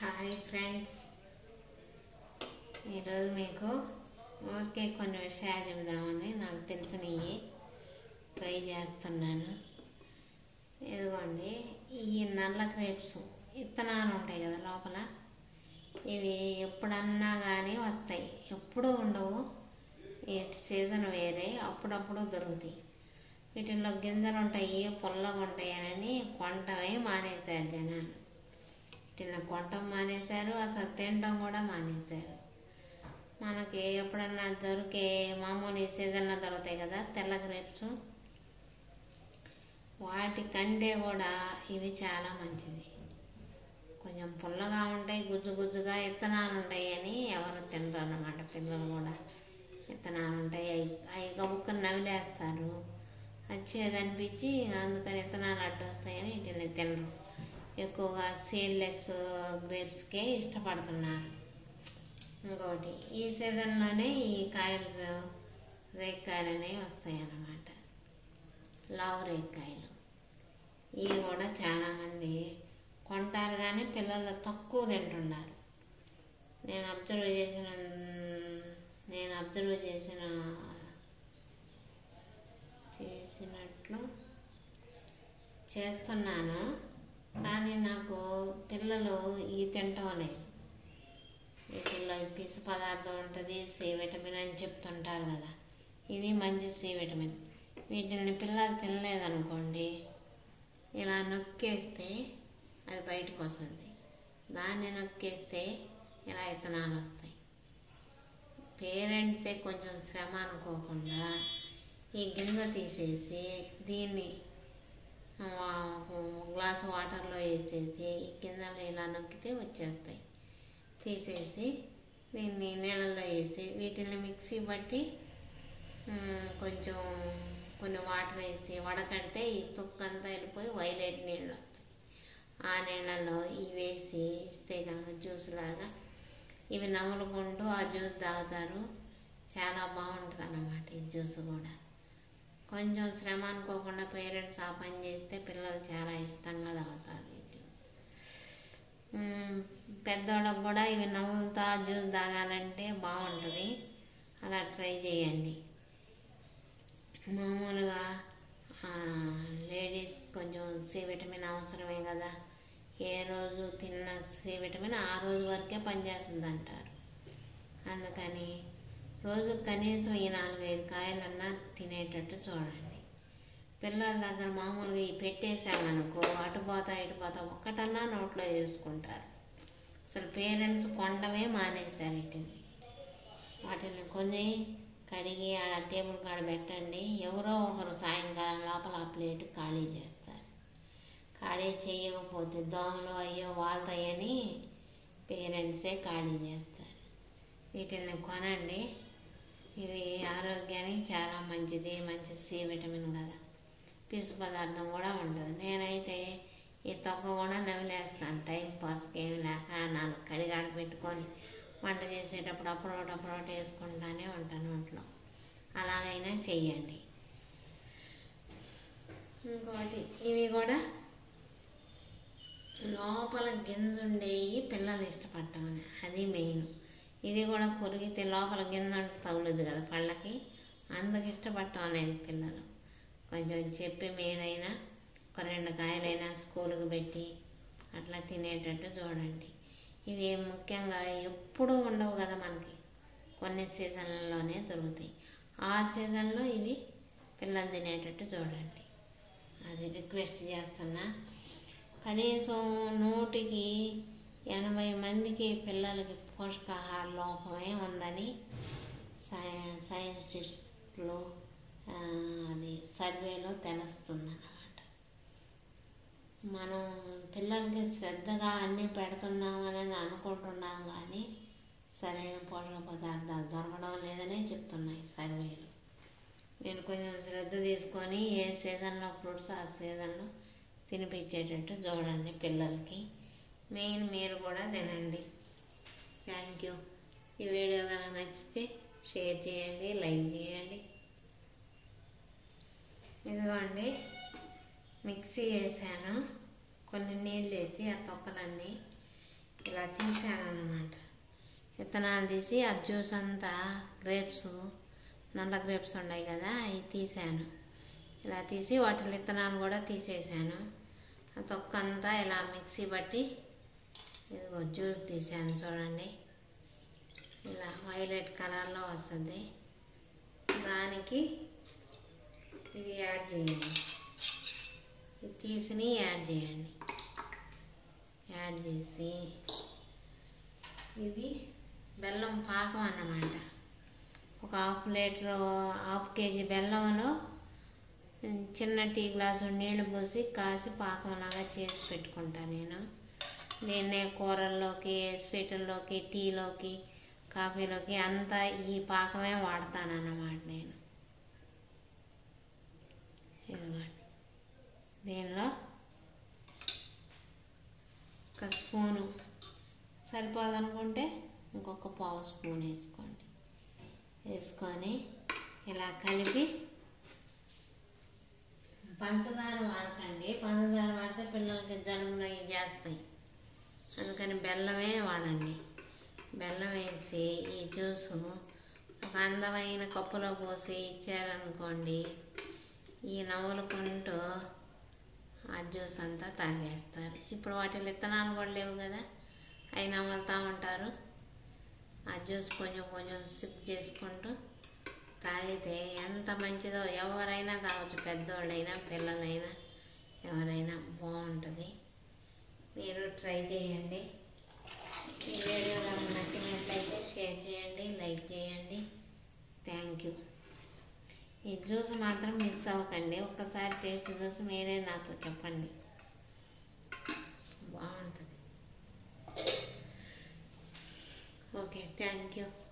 hi friends ఈరోజు మీకు ఊరికే కొన్ని విషయాలు చెబుదామని నాకు తెలిసినవి ట్రై చేస్తున్నాను ఇదిగోండి ఈ నల్ల క్రేప్స్ విత్తనాలు ఉంటాయి కదా లోపల ఇవి ఎప్పుడన్నా కానీ వస్తాయి ఎప్పుడూ ఉండవు ఈ సీజన్ వేరే అప్పుడప్పుడు దొరుకుతాయి వీటిల్లో గింజలు ఉంటాయి పుల్లగా ఉంటాయని కొంటమే మానేశారు జనాలు వీటిని కొనటం మానేశారు అసలు తినడం కూడా మానేశారు మనకి ఎప్పుడన్నా దొరికే మామూలు ఈ సీజన్లో దొరుకుతాయి కదా తెల్ల గ్రేప్స్ వాటి కంటే కూడా ఇవి చాలా మంచిది కొంచెం పుల్లగా ఉంటాయి గుజ్జు గుజ్జుగా విత్తనాలు ఉంటాయి అని ఎవరు తినరు అన్నమాట పిల్లలు కూడా విత్తనాలు ఉంటాయి అవి అవి గబుక్కని నవిలేస్తారు వచ్చేది అనిపించి అందుకని విత్తనాలు అడ్డు వస్తాయని వీటిని తినరు ఎక్కువగా సీడ్లెస్ గ్రేప్స్కే ఇష్టపడుతున్నారు ఇంకోటి ఈ సీజన్లోనే ఈ కాయలు రేక్కాయలు అనేవి వస్తాయి అన్నమాట లావు రేక్కాయలు ఇవి కూడా చాలామంది కొంటారు కానీ పిల్లలు తక్కువ తింటున్నారు నేను అబ్జర్వ్ చేసిన నేను అబ్జర్వ్ చేసిన చేసినట్లు చేస్తున్నాను కానీ నాకు పిల్లలు ఈ తింటం లేదు వీటిల్లో ఈ పీసు పదార్థం ఉంటుంది సి విటమిన్ అని చెప్తుంటారు కదా ఇది మంచి సి విటమిన్ వీటిని పిల్లలు తినలేదనుకోండి ఇలా నొక్కేస్తే అది బయటకు వస్తుంది దాన్ని నొక్కేస్తే ఇలా విత్తనాలు వస్తాయి పేరెంట్సే కొంచెం శ్రమ అనుకోకుండా ఈ గింజ తీసేసి దీన్ని గ్లాస్ వాటర్లో వేసేసి ఈ గింజలు ఇలా నొక్కితే వచ్చేస్తాయి తీసేసి దీన్ని నీళ్ళల్లో వేసి వీటిని మిక్సీ పట్టి కొంచెం కొన్ని వాటర్ వేసి వడకడితే ఈ తుక్కంతా వెళ్ళిపోయి వైలెట్ నీళ్ళు వస్తాయి ఆ నీళ్ళల్లో ఇవి వేసి ఇస్తే కనుక జ్యూస్ లాగా ఇవి నములుకుంటూ ఆ జ్యూస్ తాగుతారు చాలా బాగుంటుంది అన్నమాట ఈ జ్యూస్ కూడా కొంచెం శ్రమ అనుకోకుండా పేరెంట్స్ ఆ పని చేస్తే పిల్లలు చాలా ఇష్టంగా తాగుతారు ఇది పెద్దోళ్ళకు కూడా ఇవి నవ్వులతో జ్యూస్ తాగాలంటే బాగుంటుంది అలా ట్రై చేయండి మామూలుగా లేడీస్ కొంచెం సి విటమిన్ అవసరమే కదా ఏ రోజు తిన్న సి విటమిన్ ఆ రోజు వరకే పనిచేస్తుంది అంటారు అందుకని రోజు కనీసం ఈ నాలుగైదు కాయలన్నా తినేటట్టు చూడండి పిల్లల దగ్గర మామూలుగా ఈ పెట్టేసామనుకో అటు పోతా ఇటు పోతా ఒక్కటన్నా నోట్లో వేసుకుంటారు అసలు పేరెంట్స్ కొండమే మానేశారు వీటిని వాటిని కొన్ని కడిగి ఆ టేబుల్ కాడ పెట్టండి ఎవరో ఒకరు సాయంకాలం లోపల ఆ ప్లేట్ ఖాళీ చేస్తారు ఖాళీ చేయకపోతే దోమలు అయ్యో వాళ్తాయని పేరెంట్సే ఖాళీ చేస్తారు వీటిని కొనండి ఇవి ఆరోగ్యానికి చాలా మంచిది మంచి సి విటమిన్ కదా పీసు పదార్థం కూడా ఉంటుంది నేనైతే ఈ తొక్క కూడా నవిలేస్తాను టైం పాస్కి ఏమి లేక నాలుగు కడిగాడ పెట్టుకొని వంట చేసేటప్పుడు అప్పుడోటి అప్పుడోటి వేసుకుంటానే ఉంటాను ఒంట్లో అలాగైనా చెయ్యండి ఇంకోటి ఇవి కూడా లోపల గింజ ఉండేవి పిల్లలు ఇష్టపడటం అది మెయిన్ ఇది కూడా కొరిగితే లోపల గింజ తగులుదు కదా పళ్ళకి అందుకు ఇష్టపడటం అనేది పిల్లలు కొంచెం చెప్పి మీరైనా ఒక రెండు కాయలైనా స్కూల్కి పెట్టి అట్లా తినేటట్టు చూడండి ఇవి ముఖ్యంగా ఎప్పుడూ ఉండవు కదా మనకి కొన్ని సీజన్లలోనే దొరుకుతాయి ఆ సీజన్లో ఇవి పిల్లలు తినేటట్టు చూడండి అది రిక్వెస్ట్ చేస్తున్నా కనీసం నూటికి ఎనభై మందికి పిల్లలకి పోషకాహార లోపమే ఉందని సైంటిస్టులు అది సర్వేలో తెలుస్తుందన్నమాట మనం పిల్లలకి శ్రద్ధగా అన్నీ పెడుతున్నామని అనుకుంటున్నాం కానీ సరైన పోషక పదార్థాలు దొరకడం లేదనే చెప్తున్నాయి సర్వేలు నేను కొంచెం శ్రద్ధ తీసుకొని ఏ సీజన్లో ఫ్రూట్స్ ఆ సీజన్లో తినిపించేటట్టు చూడండి పిల్లలకి మెయిన్ మీరు కూడా తినండి థ్యాంక్ యూ ఈ వీడియో కనుక నచ్చితే షేర్ చేయండి లైక్ చేయండి ఇదిగోండి మిక్సీ వేసాను కొన్ని నీళ్ళు వేసి ఆ తొక్కలన్నీ ఇలా తీసాను అన్నమాట విత్తనాలు తీసి ఆ జ్యూస్ అంతా గ్రేప్స్ నల్ల గ్రేప్స్ ఉన్నాయి కదా అవి తీసాను ఇలా తీసి వాటి విత్తనాలు కూడా తీసేసాను ఆ తొక్క అంతా ఇలా మిక్సీ పట్టి ఇదిగో జ్యూస్ తీసాను చూడండి ఇలా వైలెట్ కలర్లో వస్తుంది దానికి ఇది యాడ్ చేయండి ఇది తీసిని యాడ్ చేయండి యాడ్ చేసి ఇది బెల్లం పాకం అన్నమాట ఒక హాఫ్ లీటర్ హాఫ్ కేజీ బెల్లంలో చిన్న టీ గ్లాసు నీళ్లు పోసి కాసి పాకంలాగా చేసి పెట్టుకుంటా నేను దీన్నే కూరల్లోకి స్వీటుల్లోకి టీలోకి కాఫీలోకి అంతా ఈ పాకమే వాడతానన్నమాట నేను ఇదిగోండి దీనిలో ఒక స్పూను సరిపోదనుకుంటే ఇంకొక పావు స్పూన్ వేసుకోండి వేసుకొని ఇలా కలిపి పంచదార వాడకండి పంచదార వాడితే పిల్లలకి జలుబులు అవి చేస్తాయి అందుకని బెల్లమే వాడండి బెల్లం వేసి ఈ జ్యూసు ఒక అందమైన కప్పులో పోసి ఇచ్చారనుకోండి ఈ నవ్వులుకుంటూ ఆ జ్యూస్ అంతా తాగేస్తారు ఇప్పుడు వాటి విత్తనాలు కూడా లేవు కదా అవి నవ్వులుతూ ఉంటారు ఆ జ్యూస్ కొంచెం కొంచెం సిప్ చేసుకుంటూ తాగితే ఎంత మంచిదో ఎవరైనా తాగొచ్చు పెద్దోళ్ళైనా పిల్లలైనా ఎవరైనా బాగుంటుంది మీరు ట్రై చేయండి ఈ వీడియో కనుక నచ్చినట్లయితే షేర్ చేయండి లైక్ చేయండి థ్యాంక్ యూ ఈ జ్యూస్ మాత్రం మిస్ అవ్వకండి ఒక్కసారి టేస్ట్ చూసి మీరే నాతో చెప్పండి బాగుంటుంది ఓకే థ్యాంక్ యూ